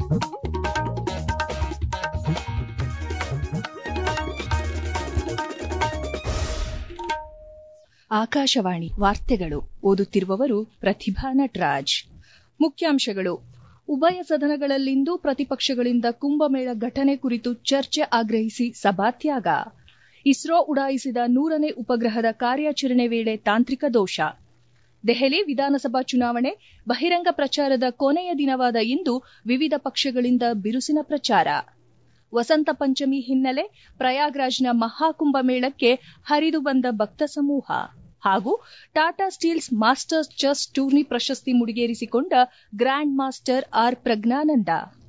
ಆಕಾಶವಾಣಿ ವಾರ್ತೆಗಳು ಓದುತ್ತಿರುವವರು ಪ್ರತಿಭಾ ನಟರಾಜ್ ಮುಖ್ಯಾಂಶಗಳು ಉಭಯ ಸದನಗಳಲ್ಲಿಂದು ಪ್ರತಿಪಕ್ಷಗಳಿಂದ ಕುಂಭಮೇಳ ಘಟನೆ ಕುರಿತು ಚರ್ಚೆ ಆಗ್ರಹಿಸಿ ಸಭಾತ್ಯಾಗ ಇಸ್ರೋ ಉಡಾಯಿಸಿದ ನೂರನೇ ಉಪಗ್ರಹದ ಕಾರ್ಯಾಚರಣೆ ವೇಳೆ ತಾಂತ್ರಿಕ ದೋಷ ದೆಹಲಿ ವಿಧಾನಸಭಾ ಚುನಾವಣೆ ಬಹಿರಂಗ ಪ್ರಚಾರದ ಕೊನೆಯ ದಿನವಾದ ಇಂದು ವಿವಿಧ ಪಕ್ಷಗಳಿಂದ ಬಿರುಸಿನ ಪ್ರಚಾರ ವಸಂತ ಪಂಚಮಿ ಹಿನ್ನೆಲೆ ಪ್ರಯಾಗ್ರಾಜ್ನ ಮಹಾಕುಂಭಮೇಳಕ್ಕೆ ಹರಿದು ಬಂದ ಭಕ್ತ ಸಮೂಹ ಹಾಗೂ Tata steels masters chess tourney ಪ್ರಶಸ್ತಿ ಮುಡಿಗೇರಿಸಿಕೊಂಡ ಗ್ರ್ಯಾಂಡ್ ಮಾಸ್ಟರ್ ಆರ್ ಪ್ರಜ್ಞಾನಂದ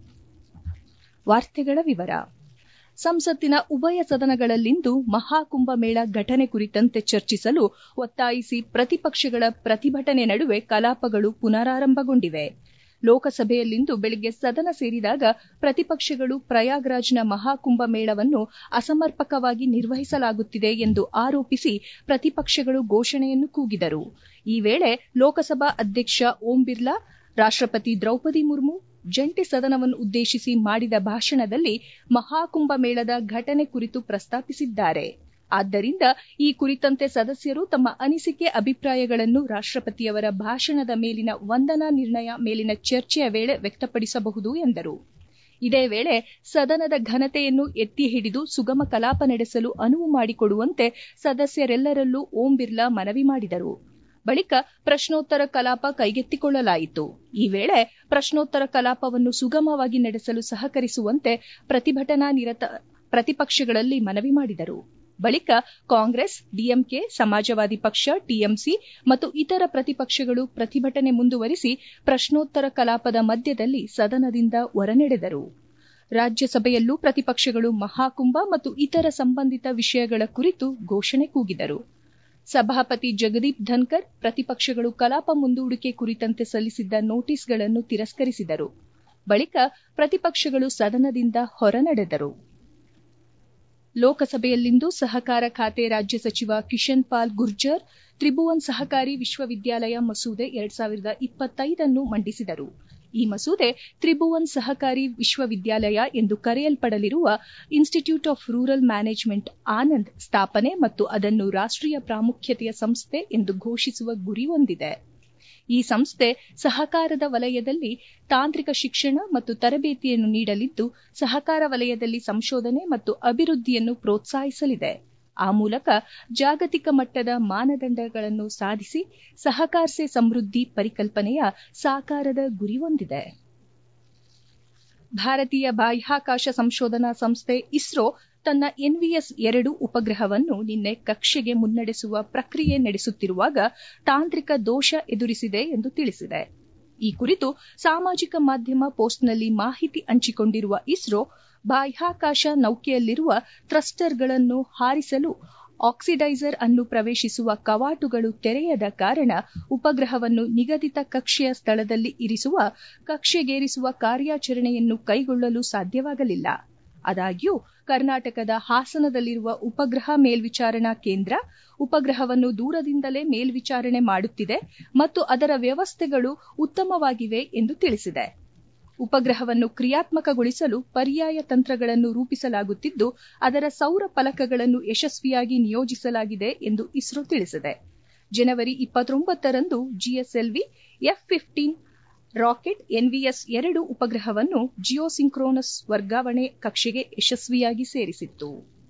ವಾರ್ತೆಗಳ ವಿವರ ಸಂಸತ್ತಿನ ಉಭಯ ಸದನಗಳಲ್ಲಿಂದು ಮಹಾಕುಂಭಮೇಳ ಘಟನೆ ಕುರಿತಂತೆ ಚರ್ಚಿಸಲು ಒತ್ತಾಯಿಸಿ ಪ್ರತಿಪಕ್ಷಗಳ ಪ್ರತಿಭಟನೆ ನಡುವೆ ಕಲಾಪಗಳು ಪುನರಾರಂಭಗೊಂಡಿವೆ ಲೋಕಸಭೆಯಲ್ಲಿಂದು ಬೆಳಗ್ಗೆ ಸದನ ಸೇರಿದಾಗ ಪ್ರತಿಪಕ್ಷಗಳು ಪ್ರಯಾಗ್ರಾಜ್ನ ಮಹಾಕುಂಭಮೇಳವನ್ನು ಅಸಮರ್ಪಕವಾಗಿ ನಿರ್ವಹಿಸಲಾಗುತ್ತಿದೆ ಎಂದು ಆರೋಪಿಸಿ ಪ್ರತಿಪಕ್ಷಗಳು ಘೋಷಣೆಯನ್ನು ಕೂಗಿದರು ಈ ವೇಳೆ ಲೋಕಸಭಾ ಅಧ್ಯಕ್ಷ ಓಂ ಬಿರ್ಲಾ ರಾಷ್ಟಪತಿ ದ್ರೌಪದಿ ಮುರ್ಮು ಜಂಟಿ ಸದನವನ್ನು ಉದ್ದೇಶಿಸಿ ಮಾಡಿದ ಭಾಷಣದಲ್ಲಿ ಮಹಾಕುಂಭಮೇಳದ ಘಟನೆ ಕುರಿತು ಪ್ರಸ್ತಾಪಿಸಿದ್ದಾರೆ ಆದ್ದರಿಂದ ಈ ಕುರಿತಂತೆ ಸದಸ್ಯರು ತಮ್ಮ ಅನಿಸಿಕೆ ಅಭಿಪ್ರಾಯಗಳನ್ನು ರಾಷ್ಟಪತಿಯವರ ಭಾಷಣದ ಮೇಲಿನ ವಂದನಾ ನಿರ್ಣಯ ಮೇಲಿನ ಚರ್ಚೆಯ ವೇಳೆ ವ್ಯಕ್ತಪಡಿಸಬಹುದು ಎಂದರು ಇದೇ ವೇಳೆ ಸದನದ ಘನತೆಯನ್ನು ಎತ್ತಿ ಹಿಡಿದು ಸುಗಮ ಕಲಾಪ ನಡೆಸಲು ಅನುವು ಮಾಡಿಕೊಡುವಂತೆ ಸದಸ್ಯರೆಲ್ಲರಲ್ಲೂ ಓಂ ಬಿರ್ಲಾ ಮನವಿ ಮಾಡಿದರು ಬಳಿಕ ಪ್ರಶ್ನೋತ್ತರ ಕಲಾಪ ಕೈಗೆತ್ತಿಕೊಳ್ಳಲಾಯಿತು ಈ ವೇಳೆ ಪ್ರಶ್ನೋತ್ತರ ಕಲಾಪವನ್ನು ಸುಗಮವಾಗಿ ನಡೆಸಲು ಸಹಕರಿಸುವಂತೆ ಪ್ರತಿಭಟನಾ ನಿರತ ಪ್ರತಿಪಕ್ಷಗಳಲ್ಲಿ ಮನವಿ ಮಾಡಿದರು ಬಳಿಕ ಕಾಂಗ್ರೆಸ್ ಡಿಎಂಕೆ ಸಮಾಜವಾದಿ ಪಕ್ಷ ಟಿಎಂಸಿ ಮತ್ತು ಇತರ ಪ್ರತಿಪಕ್ಷಗಳು ಪ್ರತಿಭಟನೆ ಮುಂದುವರಿಸಿ ಪ್ರಶ್ನೋತ್ತರ ಕಲಾಪದ ಮಧ್ಯದಲ್ಲಿ ಸದನದಿಂದ ಹೊರನಡೆದರು ರಾಜ್ಯಸಭೆಯಲ್ಲೂ ಪ್ರತಿಪಕ್ಷಗಳು ಮಹಾಕುಂಭ ಮತ್ತು ಇತರ ಸಂಬಂಧಿತ ವಿಷಯಗಳ ಕುರಿತು ಘೋಷಣೆ ಕೂಗಿದರು ಸಭಾಪತಿ ಜಗದೀಪ್ ಧನ್ಕರ್ ಪ್ರತಿಪಕ್ಷಗಳು ಕಲಾಪ ಮುಂದೂಡಿಕೆ ಕುರಿತಂತೆ ಸಲ್ಲಿಸಿದ್ದ ನೋಟಿಸ್ಗಳನ್ನು ತಿರಸ್ಕರಿಸಿದರು ಬಳಿಕ ಪ್ರತಿಪಕ್ಷಗಳು ಸದನದಿಂದ ಹೊರನಡೆದರು ಲೋಕಸಭೆಯಲ್ಲಿಂದು ಸಹಕಾರ ಖಾತೆ ರಾಜ್ಯ ಸಚಿವ ಕಿಶನ್ ಪಾಲ್ ಗುರ್ಜರ್ ತ್ರಿಭುವನ್ ಸಹಕಾರಿ ವಿಶ್ವವಿದ್ಯಾಲಯ ಮಸೂದೆ ಎರಡ್ ಸಾವಿರದ ಇಪ್ಪತ್ತೈದನ್ನು ಮಂಡಿಸಿದರು ಈ ಮಸೂದೆ ತ್ರಿಭುವನ್ ಸಹಕಾರಿ ವಿಶ್ವವಿದ್ಯಾಲಯ ಎಂದು ಕರೆಯಲ್ಪಡಲಿರುವ institute of rural management Anand ಸ್ಥಾಪನೆ ಮತ್ತು ಅದನ್ನು ರಾಷ್ಟೀಯ ಪ್ರಾಮುಖ್ಯತೆಯ ಸಂಸ್ಥೆ ಎಂದು ಘೋಷಿಸುವ ಗುರಿ ಹೊಂದಿದೆ ಈ ಸಂಸ್ಥೆ ಸಹಕಾರದ ವಲಯದಲ್ಲಿ ತಾಂತ್ರಿಕ ಶಿಕ್ಷಣ ಮತ್ತು ತರಬೇತಿಯನ್ನು ನೀಡಲಿದ್ದು ಸಹಕಾರ ವಲಯದಲ್ಲಿ ಸಂಶೋಧನೆ ಮತ್ತು ಅಭಿವೃದ್ಧಿಯನ್ನು ಪ್ರೋತ್ಸಾಹಿಸಲಿದೆ ಆ ಮೂಲಕ ಜಾಗತಿಕ ಮಟ್ಟದ ಮಾನದಂಡಗಳನ್ನು ಸಾಧಿಸಿ ಸಹಕಾರ ಸೆ ಸಮೃದ್ಧಿ ಪರಿಕಲ್ಪನೆಯ ಸಾಕಾರದ ಗುರಿ ಹೊಂದಿದೆ ಭಾರತೀಯ ಬಾಹ್ಯಾಕಾಶ ಸಂಶೋಧನಾ ಸಂಸ್ಥೆ ಇಸ್ರೋ ತನ್ನ ಎನ್ವಿಎಸ್ ಎರಡು ಉಪಗ್ರಹವನ್ನು ನಿನ್ನೆ ಕಕ್ಷೆಗೆ ಮುನ್ನಡೆಸುವ ಪ್ರಕ್ರಿಯೆ ನಡೆಸುತ್ತಿರುವಾಗ ತಾಂತ್ರಿಕ ದೋಷ ಎದುರಿಸಿದೆ ಎಂದು ತಿಳಿಸಿದೆ ಈ ಕುರಿತು ಸಾಮಾಜಿಕ ಮಾಧ್ಯಮ ಪೋಸ್ಟ್ನಲ್ಲಿ ಮಾಹಿತಿ ಹಂಚಿಕೊಂಡಿರುವ ಇಸ್ರೋ ಬಾಹ್ಯಾಕಾಶ ನೌಕೆಯಲ್ಲಿರುವ ಥ್ರಸ್ಟರ್ಗಳನ್ನು ಹಾರಿಸಲು ಆಕ್ಸಿಡೈಸರ್ ಅನ್ನು ಪ್ರವೇಶಿಸುವ ಕವಾಟುಗಳು ತೆರೆಯದ ಕಾರಣ ಉಪಗ್ರಹವನ್ನು ನಿಗದಿತ ಕಕ್ಷೆಯ ಸ್ಥಳದಲ್ಲಿ ಇರಿಸುವ ಕಕ್ಷೆಗೇರಿಸುವ ಕಾರ್ಯಾಚರಣೆಯನ್ನು ಕೈಗೊಳ್ಳಲು ಸಾಧ್ಯವಾಗಲಿಲ್ಲ ಆದಾಗ್ಯೂ ಕರ್ನಾಟಕದ ಹಾಸನದಲ್ಲಿರುವ ಉಪಗ್ರಹ ಮೇಲ್ವಿಚಾರಣಾ ಕೇಂದ್ರ ಉಪಗ್ರಹವನ್ನು ದೂರದಿಂದಲೇ ಮೇಲ್ವಿಚಾರಣೆ ಮಾಡುತ್ತಿದೆ ಮತ್ತು ಅದರ ವ್ಯವಸ್ಥೆಗಳು ಉತ್ತಮವಾಗಿವೆ ಎಂದು ತಿಳಿಸಿದೆ ಉಪಗ್ರಹವನ್ನು ಕ್ರಿಯಾತ್ಮಕಗೊಳಿಸಲು ಪರ್ಯಾಯ ತಂತ್ರಗಳನ್ನು ರೂಪಿಸಲಾಗುತ್ತಿದ್ದು ಅದರ ಸೌರ ಫಲಕಗಳನ್ನು ಯಶಸ್ವಿಯಾಗಿ ನಿಯೋಜಿಸಲಾಗಿದೆ ಎಂದು ಇಸ್ರೋ ತಿಳಿಸಿದೆ ಜನವರಿ ಇಪ್ಪತ್ತೊಂಬತ್ತರಂದು GSLV F fifteen rocket NVS ಎರಡು ಉಪಗ್ರಹವನ್ನು ಜಿಯೋಸಿಂಕ್ರೋನಸ್ ವರ್ಗಾವಣೆ ಕಕ್ಷೆಗೆ ಯಶಸ್ವಿಯಾಗಿ ಸೇರಿಸಿತ್ತು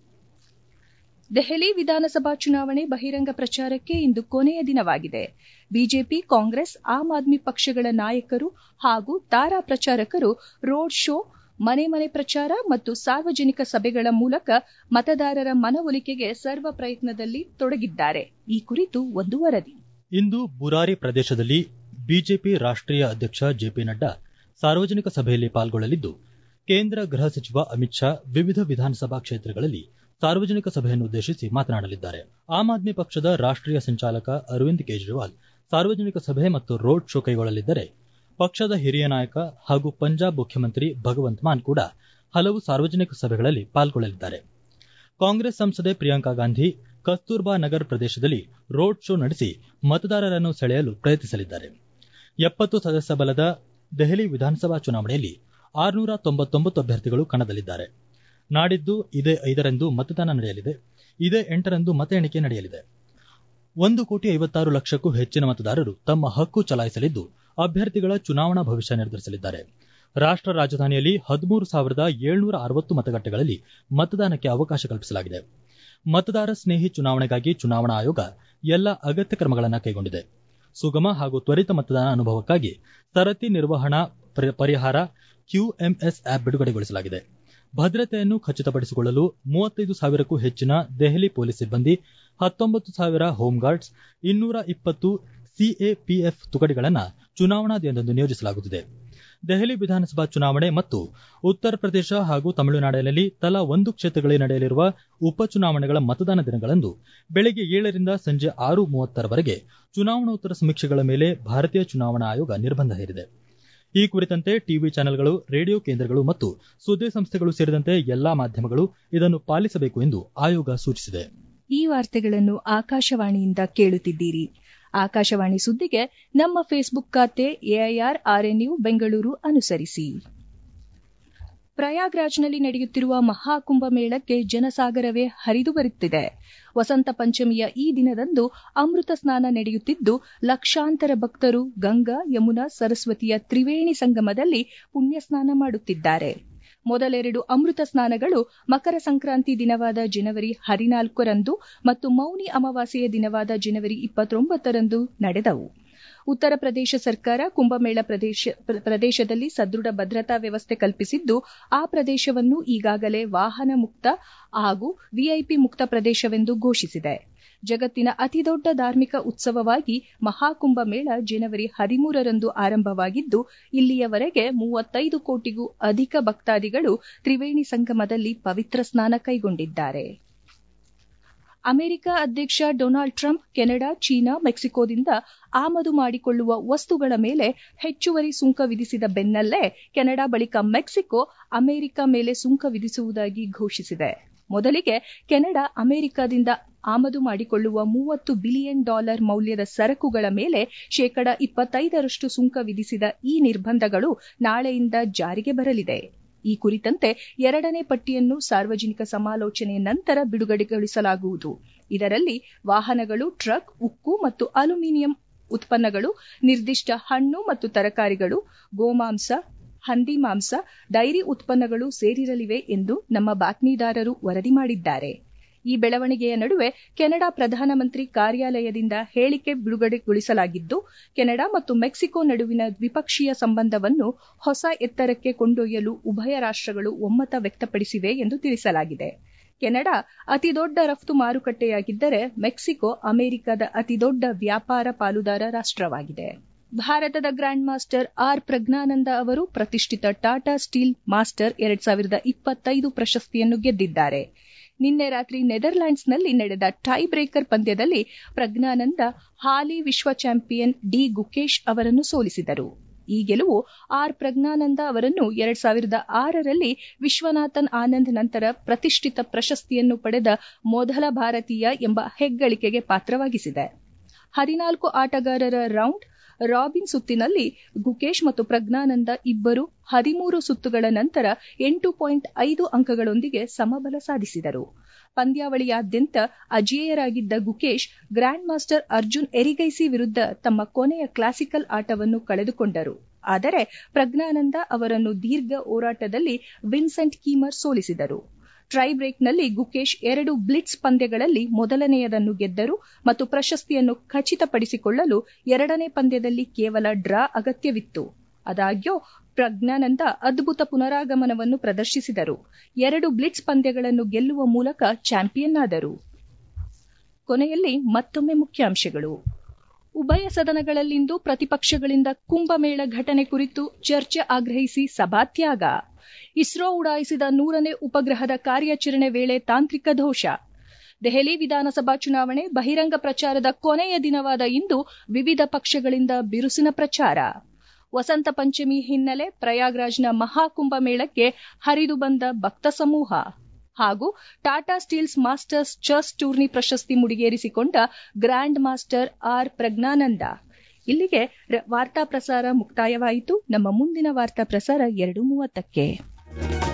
ದೆಹಲಿ ವಿಧಾನಸಭಾ ಚುನಾವಣೆ ಬಹಿರಂಗ ಪ್ರಚಾರಕ್ಕೆ ಇಂದು ಕೊನೆಯ ದಿನವಾಗಿದೆ ಬಿಜೆಪಿ ಕಾಂಗ್ರೆಸ್ ಆಮ್ ಆದ್ಮಿ ಪಕ್ಷಗಳ ನಾಯಕರು ಹಾಗೂ ತಾರಾ ಪ್ರಚಾರಕರು ರೋಡ್ ಶೋ ಮನೆ ಮನೆ ಪ್ರಚಾರ ಮತ್ತು ಸಾರ್ವಜನಿಕ ಸಭೆಗಳ ಮೂಲಕ ಮತದಾರರ ಮನವೊಲಿಕೆಗೆ ಸರ್ವ ಪ್ರಯತ್ನದಲ್ಲಿ ತೊಡಗಿದ್ದಾರೆ ಈ ಕುರಿತು ಒಂದು ವರದಿ ಇಂದು ಬುರಾರಿ ಪ್ರದೇಶದಲ್ಲಿ ಬಿಜೆಪಿ ರಾಷ್ಟ್ರೀಯ ಅಧ್ಯಕ್ಷ ಜೆಪಿ ನಡ್ಡಾ ಸಾರ್ವಜನಿಕ ಸಭೆಯಲ್ಲಿ ಪಾಲ್ಗೊಳ್ಳಲಿದ್ದು ಕೇಂದ್ರ ಗೃಹ ಸಚಿವ ಅಮಿತ್ ಶಾ ವಿವಿಧ ವಿಧಾನಸಭಾ ಕ್ಷೇತ್ರಗಳಲ್ಲಿ ಸಾರ್ವಜನಿಕ ಸಭೆಯನ್ನುದ್ದೇಶಿಸಿ ಮಾತನಾಡಲಿದ್ದಾರೆ ಆಮ್ ಆದ್ಮಿ ಪಕ್ಷದ ರಾಷ್ಟ್ರೀಯ ಸಂಚಾಲಕ ಅರವಿಂದ್ ಕೇಜ್ರಿವಾಲ್ ಸಾರ್ವಜನಿಕ ಸಭೆ ಮತ್ತು ರೋಡ್ ಶೋ ಕೈಗೊಳ್ಳಲಿದ್ದರೆ ಪಕ್ಷದ ಹಿರಿಯ ನಾಯಕ ಹಾಗೂ ಪಂಜಾಬ್ ಮುಖ್ಯಮಂತ್ರಿ ಭಗವಂತ್ ಮಾನ್ ಕೂಡ ಹಲವು ಸಾರ್ವಜನಿಕ ಸಭೆಗಳಲ್ಲಿ ಪಾಲ್ಗೊಳ್ಳಲಿದ್ದಾರೆ ಕಾಂಗ್ರೆಸ್ ಸಂಸದೆ ಪ್ರಿಯಾಂಕಾ ಗಾಂಧಿ ಕಸ್ತೂರ್ಬಾ ನಗರ್ ಪ್ರದೇಶದಲ್ಲಿ ರೋಡ್ ಶೋ ನಡೆಸಿ ಮತದಾರರನ್ನು ಸೆಳೆಯಲು ಪ್ರಯತ್ನಿಸಲಿದ್ದಾರೆ ಎಪ್ಪತ್ತು ಸದಸ್ಯ ಬಲದ ದೆಹಲಿ ವಿಧಾನಸಭಾ ಚುನಾವಣೆಯಲ್ಲಿ ಆರುನೂರ ತೊಂಬತ್ತೊಂಬತ್ತು ಅಭ್ಯರ್ಥಿಗಳು ಕಣದಲ್ಲಿದ್ದಾರೆ ನಾಡಿದ್ದು ಇದೇ ಐದರಂದು ಮತದಾನ ನಡೆಯಲಿದೆ ಇದೇ ಎಂಟರಂದು ಮತ ಎಣಿಕೆ ನಡೆಯಲಿದೆ ಒಂದು ಕೋಟಿ ಐವತ್ತಾರು ಲಕ್ಷಕ್ಕೂ ಹೆಚ್ಚಿನ ಮತದಾರರು ತಮ್ಮ ಹಕ್ಕು ಚಲಾಯಿಸಲಿದ್ದು ಅಭ್ಯರ್ಥಿಗಳ ಚುನಾವಣಾ ಭವಿಷ್ಯ ನಿರ್ಧರಿಸಲಿದ್ದಾರೆ ರಾಷ್ಟ್ರ ರಾಜಧಾನಿಯಲ್ಲಿ ಹದಿಮೂರು ಸಾವಿರದ ಏಳ್ನೂರ ಅರವತ್ತು ಮತಗಟ್ಟೆಗಳಲ್ಲಿ ಮತದಾನಕ್ಕೆ ಅವಕಾಶ ಕಲ್ಪಿಸಲಾಗಿದೆ ಮತದಾರ ಸ್ನೇಹಿ ಚುನಾವಣೆಗಾಗಿ ಚುನಾವಣಾ ಆಯೋಗ ಎಲ್ಲ ಅಗತ್ಯ ಕ್ರಮಗಳನ್ನು ಕೈಗೊಂಡಿದೆ ಸುಗಮ ಹಾಗೂ ತ್ವರಿತ ಮತದಾನ ಅನುಭವಕ್ಕಾಗಿ ಸರತಿ ನಿರ್ವಹಣಾ ಪರಿಹಾರ ಕ್ಯೂಎಂಎಸ್ ಆಪ್ ಬಿಡುಗಡೆಗೊಳಿಸಲಾಗಿದೆ ಭದ್ರತೆಯನ್ನು ಖಚಿತಪಡಿಸಿಕೊಳ್ಳಲು ಮೂವತ್ತೈದು ಸಾವಿರಕ್ಕೂ ಹೆಚ್ಚಿನ ದೆಹಲಿ ಪೊಲೀಸ್ ಸಿಬ್ಬಂದಿ ಹತ್ತೊಂಬತ್ತು ಸಾವಿರ ಹೋಂಗಾರ್ಡ್ಸ್ ಇನ್ನೂರ ಇಪ್ಪತ್ತು ಸಿಎಪಿಎಫ್ ತುಕಡಿಗಳನ್ನು ಚುನಾವಣಾ ದಿನದಂದು ನಿಯೋಜಿಸಲಾಗುತ್ತಿದೆ ದೆಹಲಿ ವಿಧಾನಸಭಾ ಚುನಾವಣೆ ಮತ್ತು ಉತ್ತರ ಪ್ರದೇಶ ಹಾಗೂ ತಮಿಳುನಾಡಿನಲ್ಲಿ ತಲಾ ಒಂದು ಕ್ಷೇತ್ರಗಳಲ್ಲಿ ನಡೆಯಲಿರುವ ಉಪಚುನಾವಣೆಗಳ ಮತದಾನ ದಿನಗಳಂದು ಬೆಳಗ್ಗೆ ಏಳರಿಂದ ಸಂಜೆ ಆರು ಮೂವತ್ತರವರೆಗೆ ಚುನಾವಣೋತ್ತರ ಸಮೀಕ್ಷೆಗಳ ಮೇಲೆ ಭಾರತೀಯ ಚುನಾವಣಾ ಆಯೋಗ ನಿರ್ಬಂಧ ಹೇರಿದೆ ಈ ಕುರಿತಂತೆ ಟಿವಿ ಚಾನೆಲ್ಗಳು ರೇಡಿಯೋ ಕೇಂದ್ರಗಳು ಮತ್ತು ಸುದ್ದಿ ಸಂಸ್ಥೆಗಳು ಸೇರಿದಂತೆ ಎಲ್ಲಾ ಮಾಧ್ಯಮಗಳು ಇದನ್ನು ಪಾಲಿಸಬೇಕು ಎಂದು ಆಯೋಗ ಸೂಚಿಸಿದೆ ಈ ವಾರ್ತೆಗಳನ್ನು ಆಕಾಶವಾಣಿಯಿಂದ ಕೇಳುತ್ತಿದ್ದೀರಿ ಆಕಾಶವಾಣಿ ಸುದ್ದಿಗೆ ನಮ್ಮ ಫೇಸ್ಬುಕ್ ಖಾತೆ ಎಐಆರ್ ಆರ್ಎನ್ಯು ಬೆಂಗಳೂರು ಅನುಸರಿಸಿ ಪ್ರಯಾಗ್ರಾಜ್ನಲ್ಲಿ ನಡೆಯುತ್ತಿರುವ ಮಹಾಕುಂಭಮೇಳಕ್ಕೆ ಜನಸಾಗರವೇ ಹರಿದು ಬರುತ್ತಿದೆ ವಸಂತ ಪಂಚಮಿಯ ಈ ದಿನದಂದು ಅಮೃತ ಸ್ನಾನ ನಡೆಯುತ್ತಿದ್ದು ಲಕ್ಷಾಂತರ ಭಕ್ತರು ಗಂಗಾ ಯಮುನಾ ಸರಸ್ವತಿಯ ತ್ರಿವೇಣಿ ಸಂಗಮದಲ್ಲಿ ಪುಣ್ಯ ಸ್ನಾನ ಮಾಡುತ್ತಿದ್ದಾರೆ ಮೊದಲೆರಡು ಅಮೃತ ಸ್ನಾನಗಳು ಮಕರ ಸಂಕ್ರಾಂತಿ ದಿನವಾದ ಜನವರಿ ಹದಿನಾಲ್ಕರಂದು ಮತ್ತು ಮೌನಿ ಅಮಾವಾಸ್ಯೆಯ ದಿನವಾದ ಜನವರಿ ಇಪ್ಪತ್ತೊಂಬತ್ತರಂದು ನಡೆದವು ಉತ್ತರ ಪ್ರದೇಶ ಸರ್ಕಾರ ಕುಂಭಮೇಳ ಪ್ರದೇಶದಲ್ಲಿ ಸದೃಢ ಭದ್ರತಾ ವ್ಯವಸ್ಥೆ ಕಲ್ಪಿಸಿದ್ದು ಆ ಪ್ರದೇಶವನ್ನು ಈಗಾಗಲೇ ವಾಹನ ಮುಕ್ತ ಹಾಗೂ ವಿಐಪಿ ಮುಕ್ತ ಪ್ರದೇಶವೆಂದು ಘೋಷಿಸಿದೆ ಜಗತ್ತಿನ ಅತಿದೊಡ್ಡ ಧಾರ್ಮಿಕ ಉತ್ಸವವಾಗಿ ಮಹಾಕುಂಭ ಮೇಳ ಜನವರಿ ಹದಿಮೂರರಂದು ಆರಂಭವಾಗಿದ್ದು ಇಲ್ಲಿಯವರೆಗೆ ಮೂವತ್ತೈದು ಕೋಟಿಗೂ ಅಧಿಕ ಭಕ್ತಾದಿಗಳು ತ್ರಿವೇಣಿ ಸಂಗಮದಲ್ಲಿ ಪವಿತ್ರ ಸ್ನಾನ ಕೈಗೊಂಡಿದ್ದಾರೆ ಅಮೆರಿಕ ಅಧ್ಯಕ್ಷ ಡೊನಾಲ್ಡ್ ಟ್ರಂಪ್ ಕೆನಡಾ ಚೀನಾ ಮೆಕ್ಸಿಕೋದಿಂದ ಆಮದು ಮಾಡಿಕೊಳ್ಳುವ ವಸ್ತುಗಳ ಮೇಲೆ ಹೆಚ್ಚುವರಿ ಸುಂಕ ವಿಧಿಸಿದ ಬೆನ್ನಲ್ಲೇ ಕೆನಡಾ ಬಳಿಕ ಮೆಕ್ಸಿಕೋ ಅಮೆರಿಕ ಮೇಲೆ ಸುಂಕ ವಿಧಿಸುವುದಾಗಿ ಘೋಷಿಸಿದೆ ಮೊದಲಿಗೆ ಕೆನಡಾ ಅಮೆರಿಕದಿಂದ ಆಮದು ಮಾಡಿಕೊಳ್ಳುವ ಮೂವತ್ತು ಬಿಲಿಯನ್ ಡಾಲರ್ ಮೌಲ್ಯದ ಸರಕುಗಳ ಮೇಲೆ ಶೇಕಡ ಇಪ್ಪತ್ತೈದರಷ್ಟು ಸುಂಕ ವಿಧಿಸಿದ ಈ ನಿರ್ಬಂಧಗಳು ನಾಳೆಯಿಂದ ಜಾರಿಗೆ ಬರಲಿದೆ ಈ ಕುರಿತಂತೆ ಎರಡನೇ ಪಟ್ಟಿಯನ್ನು ಸಾರ್ವಜನಿಕ ಸಮಾಲೋಚನೆಯ ನಂತರ ಬಿಡುಗಡೆಗೊಳಿಸಲಾಗುವುದು ಇದರಲ್ಲಿ ವಾಹನಗಳು ಟ್ರಕ್ ಉಕ್ಕು ಮತ್ತು ಅಲ್ಯೂಮಿನಿಯಂ ಉತ್ಪನ್ನಗಳು ನಿರ್ದಿಷ್ಟ ಹಣ್ಣು ಮತ್ತು ತರಕಾರಿಗಳು ಗೋಮಾಂಸ ಹಂದಿ ಮಾಂಸ ಡೈರಿ ಉತ್ಪನ್ನಗಳು ಸೇರಿರಲಿವೆ ಎಂದು ನಮ್ಮ ಬಾತ್ಮೀದಾರರು ವರದಿ ಮಾಡಿದ್ದಾರೆ ಈ ಬೆಳವಣಿಗೆಯ ನಡುವೆ ಕೆನಡಾ ಪ್ರಧಾನಮಂತ್ರಿ ಕಾರ್ಯಾಲಯದಿಂದ ಹೇಳಿಕೆ ಬಿಡುಗಡೆಗೊಳಿಸಲಾಗಿದ್ದು ಕೆನಡಾ ಮತ್ತು ಮೆಕ್ಸಿಕೋ ನಡುವಿನ ದ್ವಿಪಕ್ಷೀಯ ಸಂಬಂಧವನ್ನು ಹೊಸ ಎತ್ತರಕ್ಕೆ ಕೊಂಡೊಯ್ಯಲು ಉಭಯ ರಾಷ್ಟಗಳು ಒಮ್ಮತ ವ್ಯಕ್ತಪಡಿಸಿವೆ ಎಂದು ತಿಳಿಸಲಾಗಿದೆ ಕೆನಡಾ ಅತಿದೊಡ್ಡ ರಫ್ತು ಮಾರುಕಟ್ಟೆಯಾಗಿದ್ದರೆ ಮೆಕ್ಸಿಕೋ ಅಮೆರಿಕದ ಅತಿದೊಡ್ಡ ವ್ಯಾಪಾರ ಪಾಲುದಾರ ರಾಷ್ಟವಾಗಿದೆ ಭಾರತದ ಗ್ರ್ಯಾಂಡ್ ಮಾಸ್ಟರ್ ಆರ್ ಪ್ರಜ್ಞಾನಂದ ಅವರು ಪ್ರತಿಷ್ಠಿತ ಟಾಟಾ ಸ್ಟೀಲ್ ಮಾಸ್ಟರ್ ಎರಡ್ ಸಾವಿರದ ಇಪ್ಪತ್ತೈದು ಪ್ರಶಸ್ತಿಯನ್ನು ಗೆದ್ದಿದ್ದಾರೆ ನಿನ್ನೆ ರಾತ್ರಿ ನೆದರ್ಲ್ಯಾಂಡ್ಸ್ನಲ್ಲಿ ನಡೆದ ಟೈ ಬ್ರೇಕರ್ ಪಂದ್ಯದಲ್ಲಿ ಪ್ರಜ್ಞಾನಂದ ಹಾಲಿ ವಿಶ್ವ ಚಾಂಪಿಯನ್ ಡಿ ಗುಕೇಶ್ ಅವರನ್ನು ಸೋಲಿಸಿದರು ಈ ಗೆಲುವು ಆರ್ ಪ್ರಜ್ಞಾನಂದ ಅವರನ್ನು ಎರಡ್ ಸಾವಿರದ ಆರರಲ್ಲಿ ವಿಶ್ವನಾಥನ್ ಆನಂದ್ ನಂತರ ಪ್ರತಿಷ್ಠಿತ ಪ್ರಶಸ್ತಿಯನ್ನು ಪಡೆದ ಮೊದಲ ಭಾರತೀಯ ಎಂಬ ಹೆಗ್ಗಳಿಕೆಗೆ ಪಾತ್ರವಾಗಿಸಿದೆ ಹದಿನಾಲ್ಕು ಆಟಗಾರರ ರೌಂಡ್ ರಾಬಿನ್ ಸುತ್ತಿನಲ್ಲಿ ಗುಕೇಶ್ ಮತ್ತು ಪ್ರಜ್ಞಾನಂದ ಇಬ್ಬರು ಹದಿಮೂರು ಸುತ್ತುಗಳ ನಂತರ ಎಂಟು ಪಾಯಿಂಟ್ ಐದು ಅಂಕಗಳೊಂದಿಗೆ ಸಮಬಲ ಸಾಧಿಸಿದರು ಪಂದ್ಯಾವಳಿಯಾದ್ಯಂತ ಅಜೇಯರಾಗಿದ್ದ ಗುಕೇಶ್ ಗ್ರ್ಯಾಂಡ್ ಮಾಸ್ಟರ್ ಅರ್ಜುನ್ ಎರಿಗೈಸಿ ವಿರುದ್ಧ ತಮ್ಮ ಕೊನೆಯ ಕ್ಲಾಸಿಕಲ್ ಆಟವನ್ನು ಕಳೆದುಕೊಂಡರು ಆದರೆ ಪ್ರಜ್ಞಾನಂದ ಅವರನ್ನು ದೀರ್ಘ ಹೋರಾಟದಲ್ಲಿ ವಿನ್ಸೆಂಟ್ ಕೀಮರ್ ಸೋಲಿಸಿದರು ಟ್ರೈ ಬ್ರೇಕ್ನಲ್ಲಿ ಗುಕೇಶ್ ಎರಡು ಬ್ಲಿಟ್ಸ್ ಪಂದ್ಯಗಳಲ್ಲಿ ಮೊದಲನೆಯದನ್ನು ಗೆದ್ದರು ಮತ್ತು ಪ್ರಶಸ್ತಿಯನ್ನು ಖಚಿತಪಡಿಸಿಕೊಳ್ಳಲು ಎರಡನೇ ಪಂದ್ಯದಲ್ಲಿ ಕೇವಲ ಡ್ರಾ ಅಗತ್ಯವಿತ್ತು ಆದಾಗ್ಯೂ ಪ್ರಜ್ಞಾನಂದ ಅದ್ಭುತ ಪುನರಾಗಮನವನ್ನು ಪ್ರದರ್ಶಿಸಿದರು ಎರಡು ಬ್ಲಿಟ್ಸ್ ಪಂದ್ಯಗಳನ್ನು ಗೆಲ್ಲುವ ಮೂಲಕ ಚಾಂಪಿಯನ್ ಆದರು ಕೊನೆಯಲ್ಲಿ ಮತ್ತೊಮ್ಮೆ ಮುಖ್ಯಾಂಶಗಳು ಉಭಯ ಸದನಗಳಲ್ಲಿಂದು ಪ್ರತಿಪಕ್ಷಗಳಿಂದ ಕುಂಭಮೇಳ ಘಟನೆ ಕುರಿತು ಚರ್ಚೆ ಆಗ್ರಹಿಸಿ ಸಭಾತ್ಯಾಗ ಇಸ್ರೋ ಉಡಾಯಿಸಿದ ನೂರನೇ ಉಪಗ್ರಹದ ಕಾರ್ಯಾಚರಣೆ ವೇಳೆ ತಾಂತ್ರಿಕ ದೋಷ ದೆಹಲಿ ವಿಧಾನಸಭಾ ಚುನಾವಣೆ ಬಹಿರಂಗ ಪ್ರಚಾರದ ಕೊನೆಯ ದಿನವಾದ ಇಂದು ವಿವಿಧ ಪಕ್ಷಗಳಿಂದ ಬಿರುಸಿನ ಪ್ರಚಾರ ವಸಂತ ಪಂಚಮಿ ಹಿನ್ನೆಲೆ ಪ್ರಯಾಗ್ರಾಜ್ನ ಮಹಾಕುಂಭ ಮೇಳಕ್ಕೆ ಹರಿದು ಬಂದ ಭಕ್ತ ಸಮೂಹ ಹಾಗೂ Tata steels masters chess tourney ಪ್ರಶಸ್ತಿ ಮುಡಿಗೇರಿಸಿಕೊಂಡ ಗ್ರ್ಯಾಂಡ್ ಮಾಸ್ಟರ್ ಆರ್ ಪ್ರಜ್ಞಾನಂದ ಇಲ್ಲಿಗೆ ವಾರ್ತಾ ಪ್ರಸಾರ ಮುಕ್ತಾಯವಾಯಿತು ನಮ್ಮ ಮುಂದಿನ ವಾರ್ತಾ ಪ್ರಸಾರ ಎರಡು ಮೂವತ್ತಕ್ಕೆ